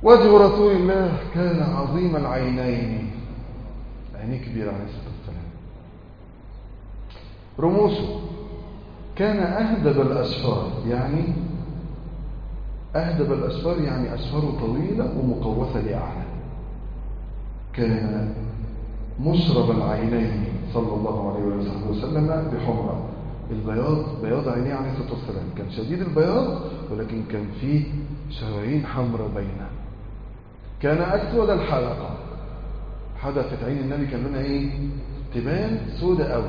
وجه رسول الله كان عظيم العينين عينيه كبيرة عليه الصلاة والسلام رموشه كان أهدب الأشفار يعني أهدب الأشفار يعني أشفاره طويلة ومقوسة لأعلى كان مشرب العينين صلى الله عليه وسلم بحمرة البياض بياض عينيه عليه الصلاة والسلام كان شديد البياض ولكن كان فيه شرايين حمراء بينه كان أسود الحلقة حدثت عين النبي كان لونها ايه تبان سودة قوي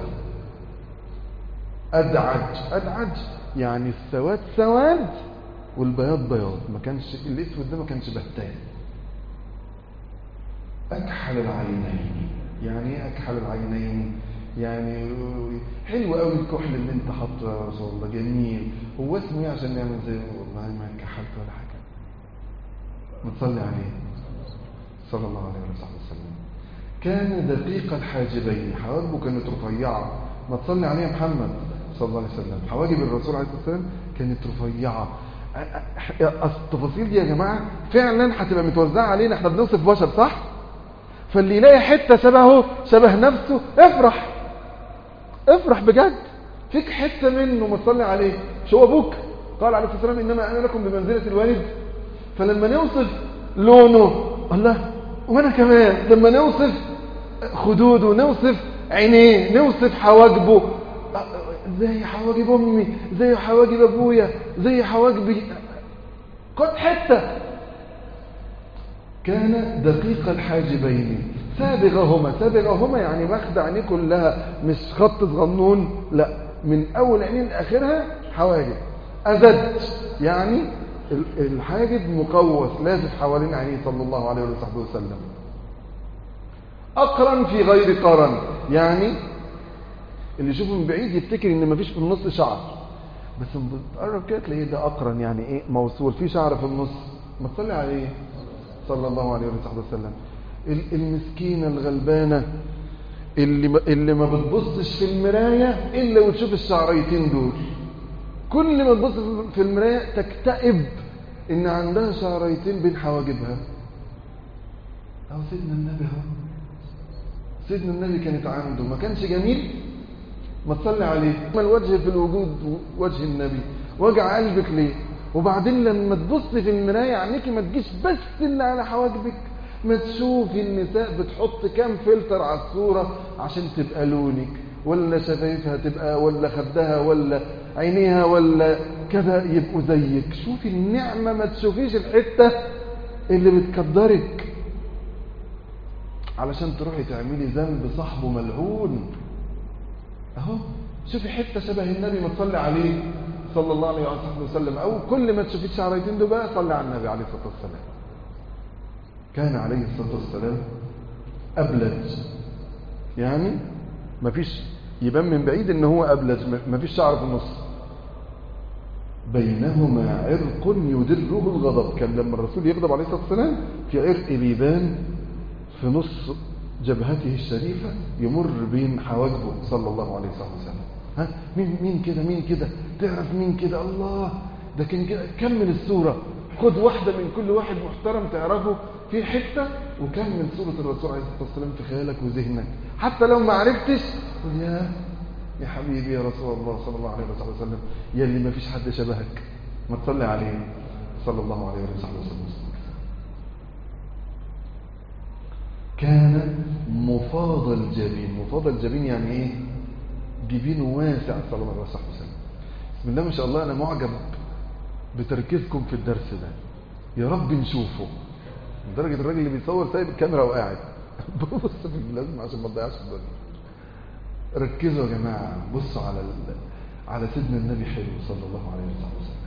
أدعج أدعج يعني السواد سواد والبياض بياض ما كانش الاسود ده ما كانش بهتان أكحل العينين يعني ايه أكحل العينين يعني حلو قوي الكحل اللي انت حاطه يا رسول الله جميل هو اسمه ايه عشان نعمل زي والله ما كحلت ولا حاجه متصلي عليه صلى الله عليه وسلم كان دقيق الحاجبين حواجبه كانت رفيعه ما تصلي عليه محمد صلى الله عليه وسلم حواجب الرسول عليه الصلاه والسلام كانت رفيعه التفاصيل دي يا جماعه فعلا هتبقى متوزعه علينا احنا بنوصف بشر صح فاللي يلاقي حته شبهه شبه نفسه افرح افرح بجد فيك حته منه ما تصلي عليه شو ابوك قال عليه الصلاه والسلام انما انا لكم بمنزله الوالد فلما نوصف لونه الله وانا كمان لما نوصف خدوده نوصف عينيه نوصف حواجبه زي حواجب امي زي حواجب ابويا زي حواجبي قد حته كان دقيق الحاجبين سابغهما سابغهما يعني مخد عينيه كلها مش خط صغنون لا من اول عينين لاخرها حواجب ازد يعني الحاجب مقوس لافف حوالين عينيه صلى الله عليه وصحبه وسلم اقرن في غير قرن يعني اللي يشوفه من بعيد يفتكر ان مفيش في النص شعر بس لما بتقرب كده تلاقيه ده اقرن يعني ايه موصول في شعر في النص ما تصلي عليه صلى الله عليه وصحبه وسلم المسكينه الغلبانه اللي ما اللي ما بتبصش في المرايه الا وتشوف الشعريتين دول كل ما تبص في المرايه تكتئب ان عندها شعريتين بين حواجبها اهو سيدنا النبي اهو سيدنا النبي كانت عنده ما كانش جميل ما تصلي عليه ما الوجه في الوجود وجه النبي وجع قلبك ليه وبعدين لما تبص في المرايه عينيكي ما تجيش بس اللي على حواجبك ما تشوفي النساء بتحط كام فلتر على الصوره عشان تبقى لونك ولا شفايفها تبقى ولا خدها ولا عينيها ولا كذا يبقوا زيك شوفي النعمه ما تشوفيش الحته اللي بتكدرك علشان تروحي تعملي ذنب صاحبه ملعون اهو شوفي حته شبه النبي ما تصلي عليه صلى الله عليه وسلم او كل ما تشوفي الشعريتين دول بقى صلي على النبي عليه الصلاه والسلام كان عليه الصلاه والسلام ابلج يعني ما فيش يبان من بعيد ان هو ابلج ما فيش شعر في النص بينهما عرق يدره الغضب كان لما الرسول يغضب عليه الصلاه والسلام في عرق بيبان في نص جبهته الشريفة يمر بين حواجبه صلى الله عليه وسلم ها مين مين كده مين كده تعرف مين كده الله ده كان كده كمل الصورة خد واحدة من كل واحد محترم تعرفه في حتة وكمل صورة الرسول عليه الصلاة والسلام في خيالك وذهنك حتى لو ما عرفتش قل يا يا حبيبي يا رسول الله صلى الله عليه وسلم يا اللي ما فيش حد شبهك ما تصلي عليه صلى الله عليه وسلم كان مفاض الجبين مفاض الجبين يعني ايه جبينه واسع صلى الله عليه وسلم بسم الله ما شاء الله انا معجب بتركيزكم في الدرس ده يا رب نشوفه لدرجه الراجل اللي بيصور سايب الكاميرا وقاعد ببص في اللازم عشان ما تضيعش الدنيا ركزوا يا جماعه بصوا على ال... على سيدنا النبي حلو صلى الله عليه وسلم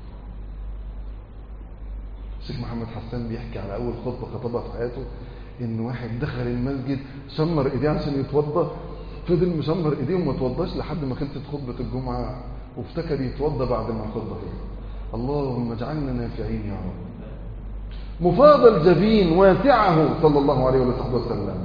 الشيخ محمد حسان بيحكي على اول خطبه خطبها في حياته ان واحد دخل المسجد شمر ايديه عشان يتوضا فضل مشمر ايديه وما توضاش لحد ما خلصت خطبه الجمعه وافتكر يتوضا بعد ما الخطبه خلصت اللهم اجعلنا نافعين يا رب مفاض الجبين واسعه صلى الله عليه وسلم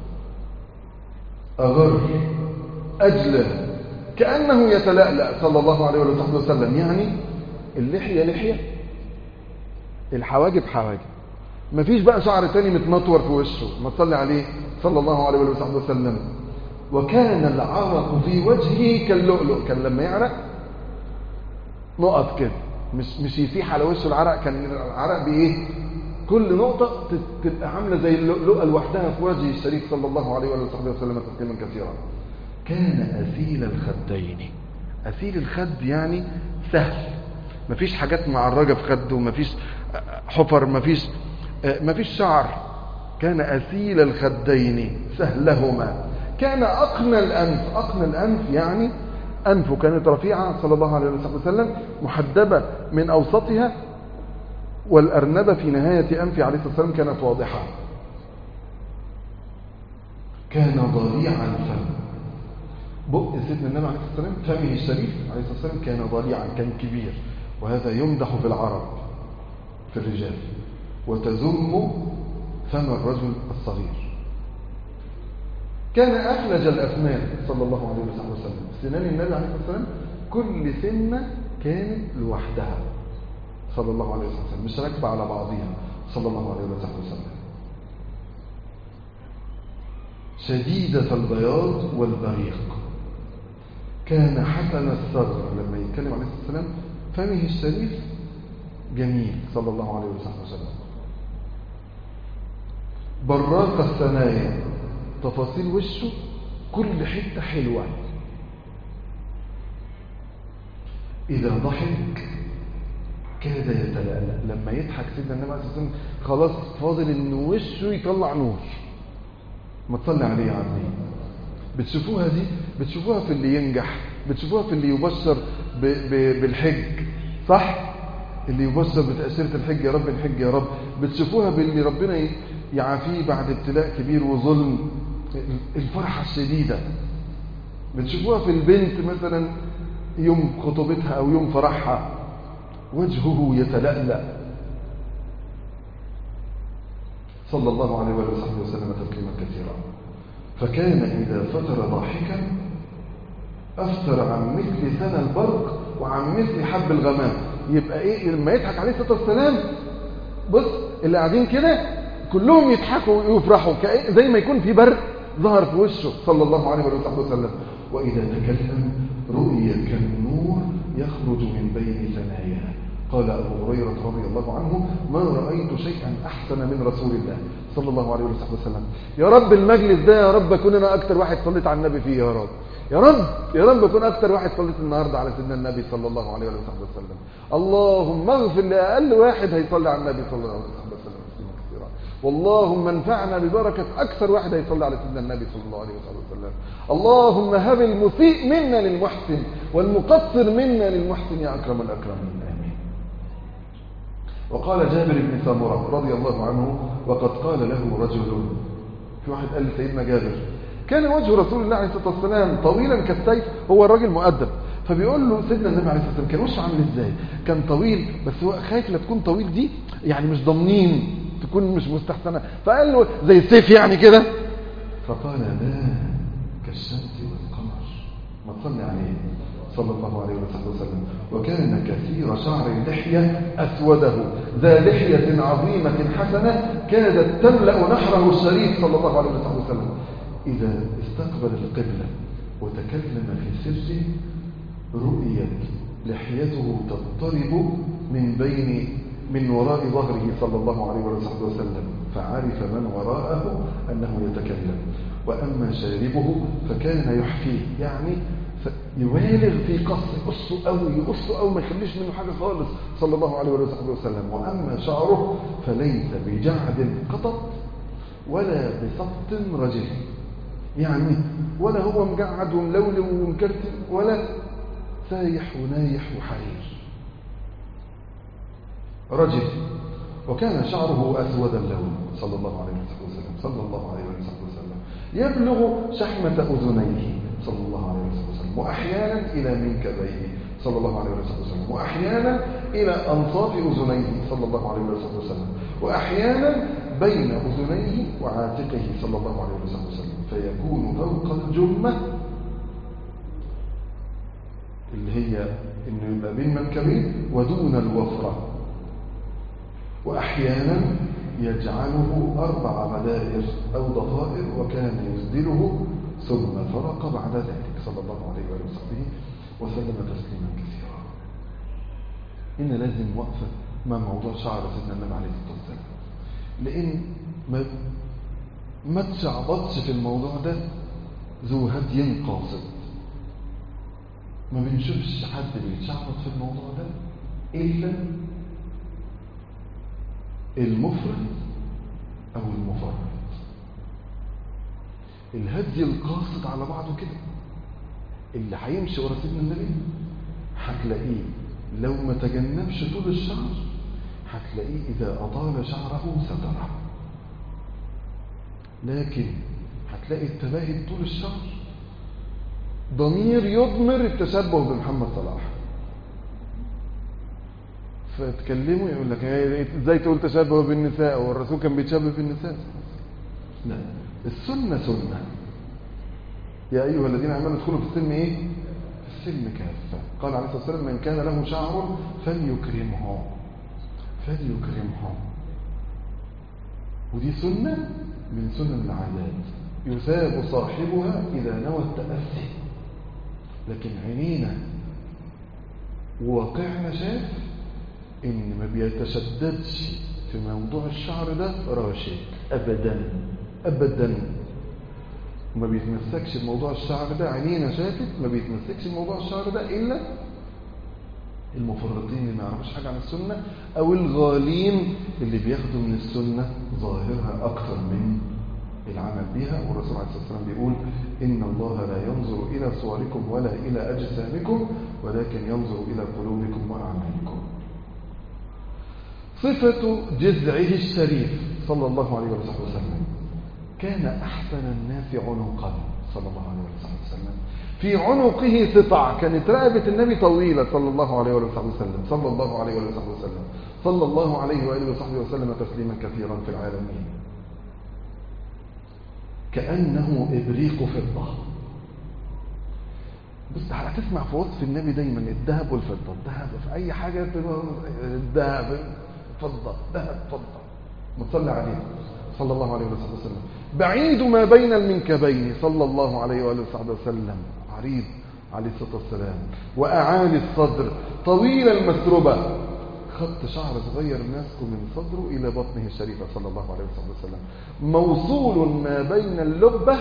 أغر أجله كأنه يتلألأ صلى الله عليه وسلم يعني اللحية لحية الحواجب حواجب مفيش بقى شعر تاني متنطور في وشه ما تصلي عليه صلى الله عليه وصحبه وسلم وكان العرق في وجهه كاللؤلؤ كان لما يعرق نقط كده مش مش يسيح على وشه العرق كان العرق بايه كل نقطة تبقى عاملة زي اللؤلؤة لوحدها في وجه الشريف صلى الله عليه وصحبه وسلم تسليما كثيرا كان أثيل الخدين أثيل الخد يعني سهل مفيش حاجات معرجة في خده مفيش حفر مفيش مفيش شعر كان أثيل الخدين سهلهما كان أقنى الأنف أقنى الأنف يعني أنفه كانت رفيعة صلى الله عليه وسلم محدبة من أوسطها والأرنبة في نهاية أنف عليه الصلاة والسلام كانت واضحة كان ضليع الفم بق سيدنا النبي عليه الصلاة والسلام فمه الشريف عليه الصلاة والسلام كان ضليعا كان كبير وهذا يمدح في العرب في الرجال وتذم فم الرجل الصغير كان أفلج الأسنان صلى الله عليه وسلم سنان النبي عليه الصلاة والسلام كل سنة كانت لوحدها صلى الله عليه وسلم مش راكبة على بعضها صلى الله عليه وسلم شديدة البياض والبريق كان حسن الصغر لما يتكلم عليه الصلاة والسلام فمه الشريف جميل صلى الله عليه وسلم براق الثنايا تفاصيل وشه كل حتة حلوة إذا ضحك كاد يتلألأ لما يضحك سيدنا النبي عليه الصلاة والسلام خلاص فاضل إن وشه يطلع نور ما تصلي عليه يا عمي بتشوفوها دي بتشوفوها في اللي ينجح بتشوفوها في اللي يبشر ب ب بالحج صح اللي يبشر بتأشيرة الحج يا رب الحج يا رب بتشوفوها باللي ربنا يعافيه بعد ابتلاء كبير وظلم الفرحة الشديدة بتشوفوها في البنت مثلا يوم خطوبتها أو يوم فرحها وجهه يتلألأ صلى الله عليه وآله وسلم تسليما كثيرا فكان إذا فتر ضاحكا أفتر عن مثل سنة البرق وعن مثل حب الغمام يبقى إيه لما يضحك عليه الصلاة والسلام بص اللي قاعدين كده كلهم يضحكوا ويفرحوا زي ما يكون في برق ظهر في وشه صلى الله عليه وسلم وإذا تكلم رؤي كالنور يخرج من بين ثناياه قال أبو هريرة رضي الله عنه ما رأيت شيئا أحسن من رسول الله صلى الله عليه وسلم يا رب المجلس ده يا رب أكون أنا أكتر واحد صليت على النبي فيه يا رب يا رب يا رب أكون أكتر واحد صليت النهاردة على سيدنا النبي صلى الله عليه وسلم اللهم اغفر لأقل واحد هيصلي على النبي صلى الله عليه وسلم واللهم انفعنا ببركة أكثر واحد هيصلي على سيدنا النبي صلى الله عليه وسلم اللهم هب المسيء منا للمحسن والمقصر منا للمحسن يا أكرم الأكرمين آمين وقال جابر بن سامرة رضي الله عنه وقد قال له رجل في واحد قال لسيدنا جابر كان وجه رسول الله عليه الصلاة والسلام طويلا كالسيف هو الراجل مؤدب فبيقول له سيدنا النبي عليه الصلاة والسلام كان وشه عامل ازاي كان طويل بس هو خايف لا تكون طويل دي يعني مش ضامنين تكون مش مستحسنة فقال له زي السيف يعني كده فقال لا كالشمس والقمر ما تصلي عليه صلى الله عليه وسلم وكان كثير شعر اللحية أسوده ذا لحية عظيمة حسنة كادت تملأ نحره الشريف صلى الله عليه وسلم إذا استقبل القبلة وتكلم في سره رؤيت لحيته تضطرب من بين من وراء ظهره صلى الله عليه وسلم فعرف من وراءه أنه يتكلم وأما شاربه فكان يحفيه يعني يبالغ في قص يقصه قوي يقصه قوي ما يخليش منه حاجة خالص صلى الله عليه وسلم وأما شعره فليس بجعد قطط ولا بسط رجل يعني ولا هو مجعد وملولو ومكرتب ولا سايح ونايح وحرير رجل وكان شعره أسود اللون صلى الله عليه وسلم صلى الله عليه وسلم يبلغ شحمة أذنيه صلى الله عليه وسلم وأحيانا إلى منكبيه صلى الله عليه وسلم وأحيانا إلى أنصاف أذنيه صلى الله عليه وسلم وأحيانا بين أذنيه وعاتقه صلى الله عليه وسلم فيكون فوق الجمة اللي هي انه يبقى بين منكبين ودون الوفرة واحيانا يجعله أربع غدائر أو ضفائر وكان يسدله ثم فرق بعد ذلك صلى الله عليه وآله وصحبه وسلم تسليما كثيرا إن لازم وقفة مع موضوع شعر سيدنا النبي عليه الصلاة والسلام لأن ما ما تشعبطش في الموضوع ده ذو هدي قاصد ما بنشوفش حد بيتشعبط في الموضوع ده إلا المفرد أو المفرد الهدي القاصد على بعضه كده اللي هيمشي ورا سيدنا النبي هتلاقيه لو ما تجنبش طول الشعر هتلاقيه إذا أطال شعره ستره لكن هتلاقي التباهي طول الشهر ضمير يضمر التشبه بمحمد صلاح فتكلموا يقول لك ازاي تقول تشبه بالنساء والرسول كان بيتشبه بالنساء لا السنة سنة يا أيها الذين آمنوا ادخلوا في السلم إيه؟ في السلم كافة قال عليه الصلاة والسلام من كان له شعر فليكرمه فليكرمه ودي سنة من سنن العادات يثاب صاحبها إذا نوى التأسي لكن عينينا وواقعنا شاف إن ما بيتشددش في موضوع الشعر ده راشد أبدا أبدا ما بيتمسكش بموضوع الشعر ده عينينا شافت ما بيتمسكش بموضوع الشعر ده إلا المفرطين اللي ما يعرفوش حاجة عن السنة أو الغالين اللي بياخدوا من السنة ظاهرها أكثر من العمل بها والرسول عليه الصلاة والسلام بيقول إن الله لا ينظر إلى صوركم ولا إلى أجسامكم ولكن ينظر إلى قلوبكم وأعمالكم صفة جذعه الشريف صلى الله عليه وسلم كان أحسن الناس عنقا صلى الله عليه وسلم في عنقه سطع كانت رقبة النبي طويلة صلى الله عليه وسلم صلى الله عليه وسلم صلى الله عليه وآله وصحبه وسلم تسليما كثيرا في العالمين كأنه إبريق فضة بس هتسمع في وصف النبي دايما الذهب والفضة الذهب في أي حاجة الذهب فضة ذهب فضة متصلى عليه صلى الله عليه وسلم بعيد ما بين المنكبين صلى الله عليه وآله وصحبه وسلم عريض عليه الصلاة والسلام وأعالي الصدر طويل المسربة خط شعر صغير ماسكه من صدره إلى بطنه الشريفة صلى الله عليه وسلم موصول ما بين اللبة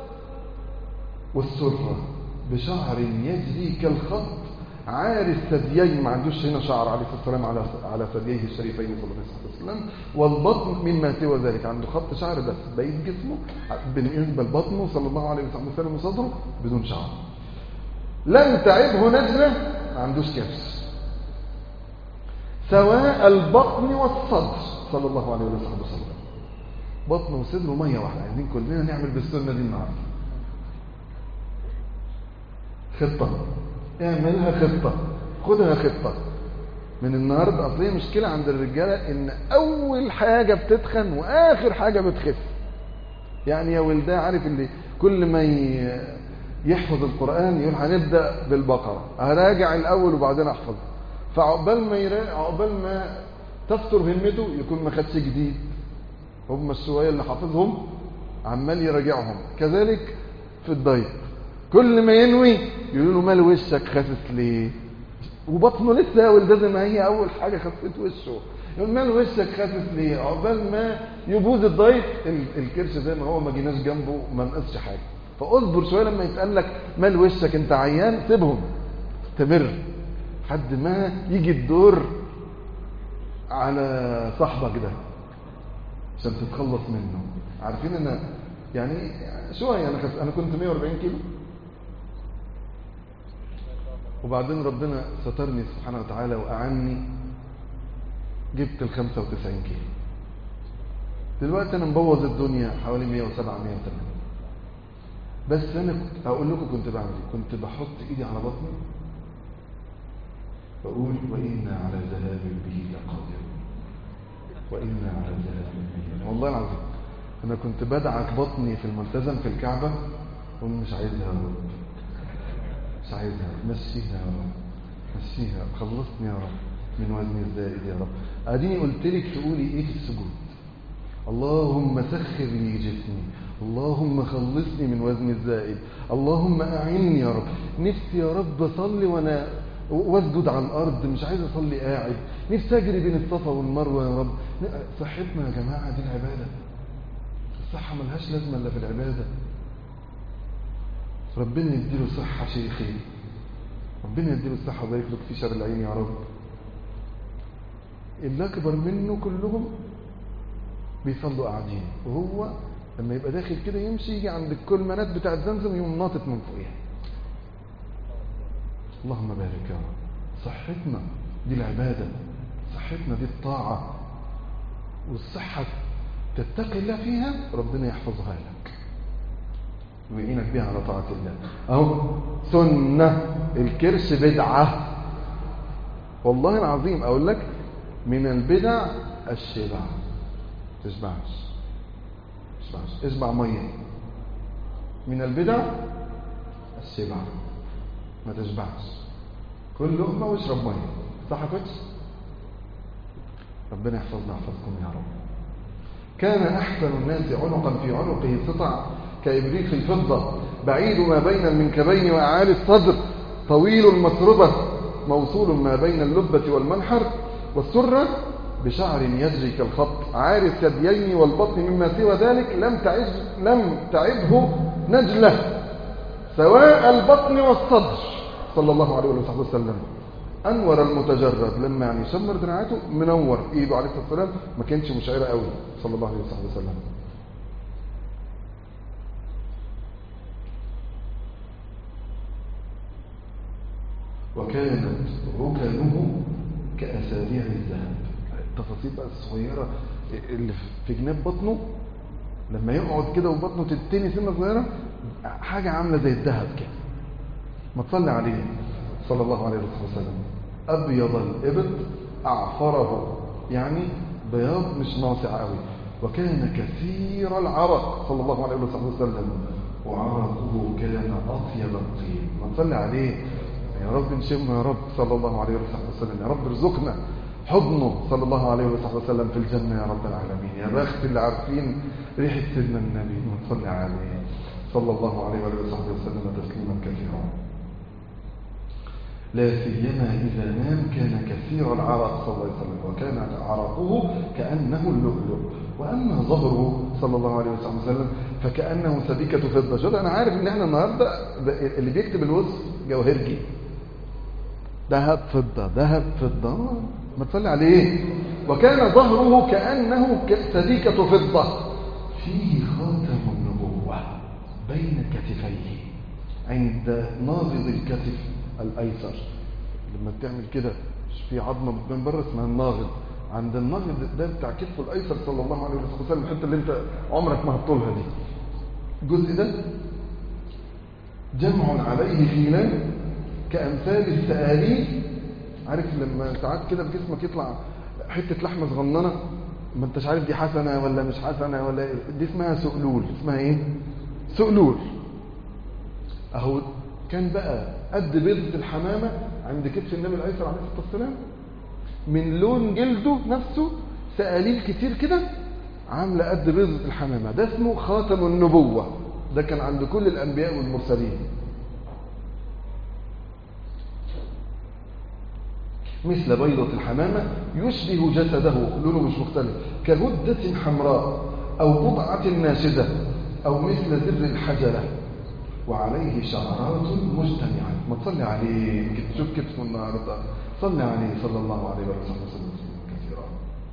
والسرة بشعر يجري كالخط عاري الثديين ما عندوش هنا شعر عليه الصلاة والسلام على على ثدييه الشريفين صلى الله عليه وسلم والبطن مما سوى ذلك عنده خط شعر بس بين جسمه بالنسبة لبطنه صلى الله عليه وسلم وصدره بدون شعر لم تعبه نجلة ما عندوش كبس سواء البطن والصدر صلى الله عليه وسلم بطن وصدر ومية واحدة عايزين كلنا نعمل بالسنة دي النهارده خطة اعملها خطة خدها خطة من النهاردة أصلية مشكلة عند الرجالة إن أول حاجة بتتخن وآخر حاجة بتخف يعني يا ولداه عارف اللي كل ما يحفظ القرآن يقول هنبدأ بالبقرة هراجع الأول وبعدين أحفظ فعقبال ما يراجع عقبال ما تفتر همته يكون ما خدش جديد هم الشوية اللي حافظهم عمال يراجعهم كذلك في الدايت كل ما ينوي يقولوا له مال وشك خاسس ليه وبطنه لسه يا ولد زي ما هي اول حاجه خفت وشه يقول مال وشك خاسس ليه عقبال ما يبوظ الدايت الكرش زي ما هو ما جيناش جنبه ما نقصش حاجه فاصبر شويه لما يتقال لك مال وشك انت عيان سيبهم استمر لحد ما يجي الدور على صاحبك ده عشان تتخلص منه عارفين انا يعني شويه انا انا كنت 140 كيلو وبعدين ربنا سترني سبحانه وتعالى وأعني جبت ال 95 كيلو دلوقتي أنا مبوظ الدنيا حوالي 107 108 بس أنا كنت أقول لكم كنت بعمل إيه كنت بحط إيدي على بطني بقول وإنا على ذهاب به لقادرون وإنا على ذهاب به والله العظيم أنا كنت بدعك بطني في الملتزم في الكعبة ومش عايزها يا رب مش عايزها مشيها يا رب مشيها خلصني يا رب من وزني الزائد يا رب اديني قلت لك تقولي ايه في السجود اللهم سخر لي جسمي اللهم خلصني من وزن الزائد اللهم أعني يا رب نفسي يا رب أصلي وأنا واسجد على الأرض مش عايز أصلي قاعد نفسي أجري بين الصفا والمروة يا رب صحتنا يا جماعة دي العبادة الصحة ملهاش لازمة إلا في العبادة ربنا يديله صحة شيخي ربنا يديله الصحة ويبارك لك في شر العين يا رب اللي أكبر منه كلهم بيصلوا قاعدين وهو لما يبقى داخل كده يمشي يجي عند الكلمنات بتاعت زمزم يقوم ناطط من فوقها اللهم بارك يا رب صحتنا دي العبادة صحتنا دي الطاعة والصحة تتقي الله فيها ربنا يحفظها لك ويعينك بها على طاعة الله اهو سنة الكرش بدعة والله العظيم اقول لك من البدع الشبع تشبعش تشبعش اشبع مية من البدع الشبع ما تشبعش كل لقمة واشرب مية صح كويس ربنا يحفظنا يحفظكم يا رب كان أحسن الناس عنقا في عنقه سطع كإبريق الفضة بعيد ما بين المنكبين وأعالي الصدر طويل المسربة موصول ما بين اللبة والمنحر والسرة بشعر يجري كالخط عاري الثديين والبطن مما سوى ذلك لم تعج لم تعبه نجلة سواء البطن والصدر صلى الله عليه وصحبه وسلم أنور المتجرد لما يعني شمر دراعاته منور إيده عليه الصلاة والسلام ما كانش مشعرة قوي صلى الله عليه وصحبه وسلم وكانت ركنه كأسابيع الذهب التفاصيل بقى الصغيرة اللي في جناب بطنه لما يقعد كده وبطنه تتني سنة صغيرة حاجة عاملة زي الذهب كده ما تصلي عليه صلى الله عليه وسلم أبيض الإبط أعفره يعني بياض مش ناصع قوي وكان كثير العرق صلى الله عليه وسلم وعرقه كان أطيب الطيب ما تصلي عليه يا رب نشمه يا رب صلى الله عليه وسلم يا رب ارزقنا حضنه صلى الله عليه وسلم في الجنة يا رب العالمين يا بخت اللي عارفين ريحة سيدنا النبي ونصلي عليه صلى الله عليه وآله وسلم تسليما كثيرا لا سيما إذا نام كان كثير العرق صلى الله عليه وسلم وكان عرقه كأنه اللؤلؤ وأما ظهره صلى الله عليه وسلم فكأنه سبيكة فضة شوف أنا عارف إن إحنا النهاردة اللي بيكتب الوصف جوهرجي ذهب فضة ذهب فضة ما تصلي عليه وكان ظهره كأنه سبيكة فضة فيه خاتم النبوة بين كتفيه عند ناضد الكتف الأيسر لما بتعمل كده في عظمة من بره اسمها الناغض عند الناغض ده بتاع كتفه الأيسر صلى الله عليه وسلم الحتة اللي انت عمرك ما هتطولها دي الجزء ده جمع عليه خيلان كأمثال السآليل عارف لما ساعات كده في جسمك يطلع حتة لحمة صغننة ما انتش عارف دي حسنة ولا مش حسنة ولا دي اسمها سؤلول اسمها ايه سؤلول اهو كان بقى قد بيضة الحمامة عند كتف النبي الايسر عليه الصلاة والسلام من لون جلده نفسه سقاليل كتير كده عاملة قد بيضة الحمامة ده اسمه خاتم النبوة ده كان عند كل الأنبياء والمرسلين مثل بيضة الحمامة يشبه جسده لونه مش مختلف كهدة حمراء أو بضعة ناشدة أو مثل زر الحجرة وعليه شعرات مجتمعة ما تصلي عليه تشوف كتفه النهاردة صلي عليه صلى الله عليه وسلم كثيرا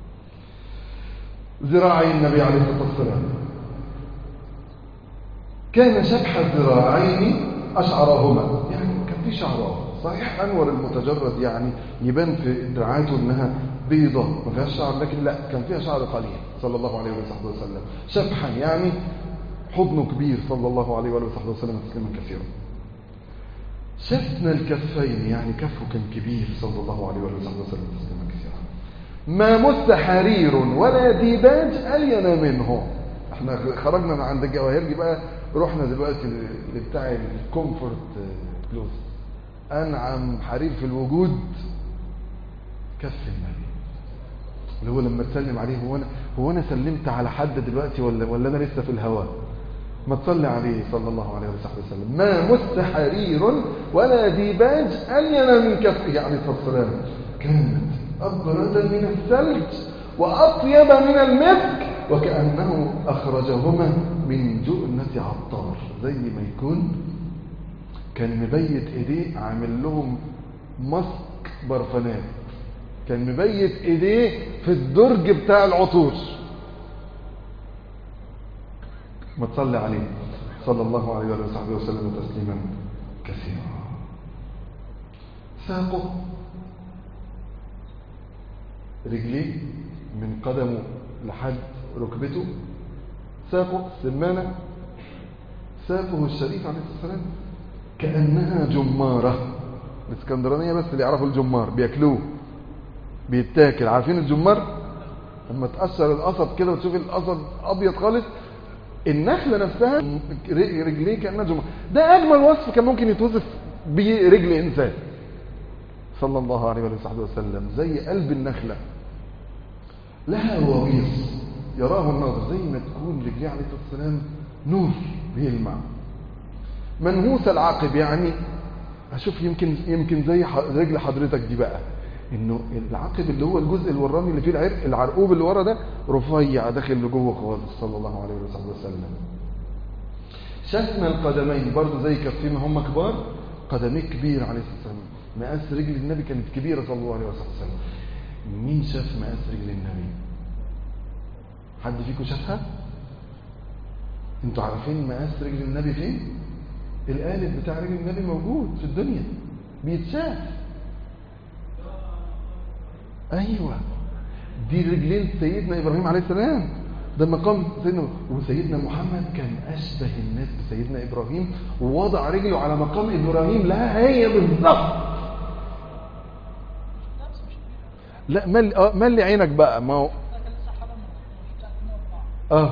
ذراعي النبي عليه الصلاة والسلام كان شبح الذراعين أشعرهما يعني كان في شعرات صحيح أنور المتجرد يعني يبان في دراعاته أنها بيضة ما فيهاش شعر لكن لا كان فيها شعر قليل صلى الله عليه وصحبه وسلم شبحا يعني حضنه كبير صلى الله عليه وصحبه وسلم تسليما كثيرا شفنا الكفين يعني كفه كان كبير صلى الله عليه وصحبه وسلم تسليما كثيرا ما مس حرير ولا ديباج ألين منه احنا خرجنا من عند الجواهرجي بقى رحنا دلوقتي لبتاع الكومفورت بلوز أنعم حرير في الوجود كف النبي اللي هو لما تسلم عليه هو انا هو انا سلمت على حد دلوقتي ولا ولا انا لسه في الهواء ما تصلي عليه صلى الله عليه وصحبه وسلم ما مس حرير ولا ديباج ألين من كفه عليه الصلاة والسلام كانت أبرد من الثلج وأطيب من المسك وكأنه أخرجهما من جؤنة عطار زي ما يكون كان مبيت إيديه عامل لهم مسك برفانات كان مبيت إيديه في الدرج بتاع العطور ما تصلي عليه صلى الله عليه وآله وصحبه وسلم تسليما كثيرا ساقه رجليه من قدمه لحد ركبته ساقه سمانة ساقه الشريف عليه الصلاة والسلام كأنها جمارة الاسكندرانية بس اللي يعرفوا الجمار بياكلوه بيتاكل عارفين الجمار لما تقشر القصب كده وتشوف القصب ابيض خالص النخلة نفسها رجليه كأنها جمار ده أجمل وصف كان ممكن يتوصف به رجل إنسان صلى الله عليه وصحبه وسلم زي قلب النخلة لها وبيص يراه الناظر زي ما تكون رجليه عليه الصلاة والسلام نور بيلمع منهوس العقب يعني أشوف يمكن يمكن زي رجل حضرتك دي بقى انه العقب اللي هو الجزء الوراني اللي فيه العرق العرقوب اللي ورا ده رفيع داخل لجوه خالص صلى الله عليه وصحبه وسلم شفنا القدمين برضه زي كفين هم كبار قدميه كبير عليه الصلاه والسلام مقاس رجل النبي كانت كبيره صلى الله عليه وسلم مين شاف مقاس رجل النبي حد فيكم شافها انتوا عارفين مقاس رجل النبي فين القالب بتاع رجل النبي موجود في الدنيا بيتشاف ايوه دي رجلين سيدنا ابراهيم عليه السلام ده مقام سيدنا وسيدنا محمد كان اشبه الناس بسيدنا ابراهيم ووضع رجله على مقام ابراهيم لا هي بالظبط لا مل اه ملي عينك بقى ما هو اه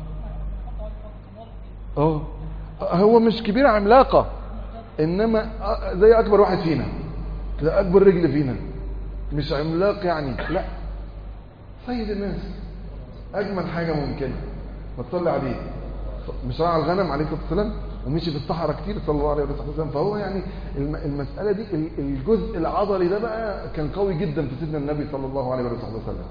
اه هو مش كبير عملاقه انما زي اكبر واحد فينا ده اكبر رجل فينا مش عملاق يعني لا سيد الناس اجمل حاجه ممكنه ما تصلي عليه مش راعى الغنم عليه الصلاه والسلام ومشي في الصحراء كتير صلى الله عليه وسلم فهو يعني المساله دي الجزء العضلي ده بقى كان قوي جدا في سيدنا النبي صلى الله عليه وسلم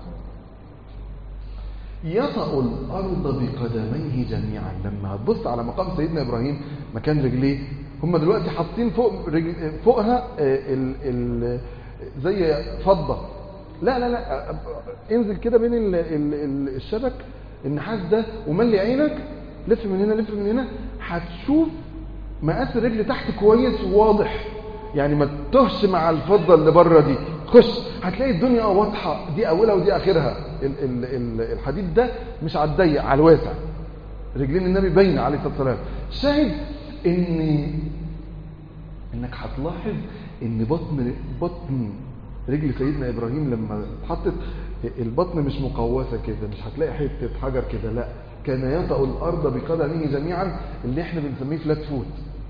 يطأ الأرض بقدميه جميعا لما هتبص على مقام سيدنا إبراهيم مكان رجليه هم دلوقتي حاطين فوق رجل فوقها ال ال زي فضة لا لا لا انزل كده بين ال ال ال الشبك النحاس ده وملي عينك لف من هنا لف من هنا هتشوف مقاس الرجل تحت كويس وواضح يعني ما تهش مع الفضة اللي بره دي خش هتلاقي الدنيا واضحة دي أولها ودي آخرها ال ال ال الحديد ده مش على الضيق على الواسع رجلين النبي باينة عليه الصلاة والسلام شاهد ان انك هتلاحظ ان بطن بطن رجل سيدنا ابراهيم لما اتحطت البطن مش مقوسه كده مش هتلاقي حته حجر كده لا كان يطأ الارض بقدمه جميعا اللي احنا بنسميه فلات فوت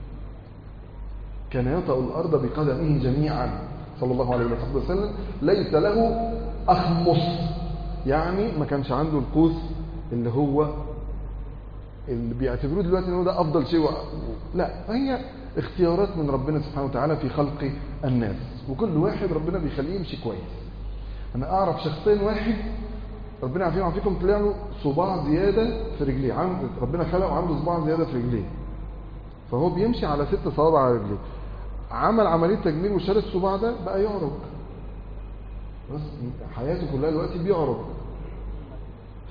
كان يطأ الارض بقدمه جميعا صلى الله عليه وسلم ليس له اخمص يعني ما كانش عنده القوس اللي هو اللي بيعتبروه دلوقتي ان هو ده افضل شيء و... لا هي اختيارات من ربنا سبحانه وتعالى في خلق الناس وكل واحد ربنا بيخليه يمشي كويس انا اعرف شخصين واحد ربنا يعافيهم ويعافيكم طلع له صباع زياده في رجليه عند ربنا خلقه عنده صباع زياده في رجليه فهو بيمشي على ست صوابع على رجليه عمل عمليه تجميل وشال الصباع ده بقى يعرج بس حياته كلها دلوقتي بيعرج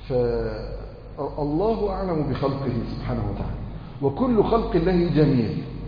فالله اعلم بخلقه سبحانه وتعالى وكل خلق الله جميل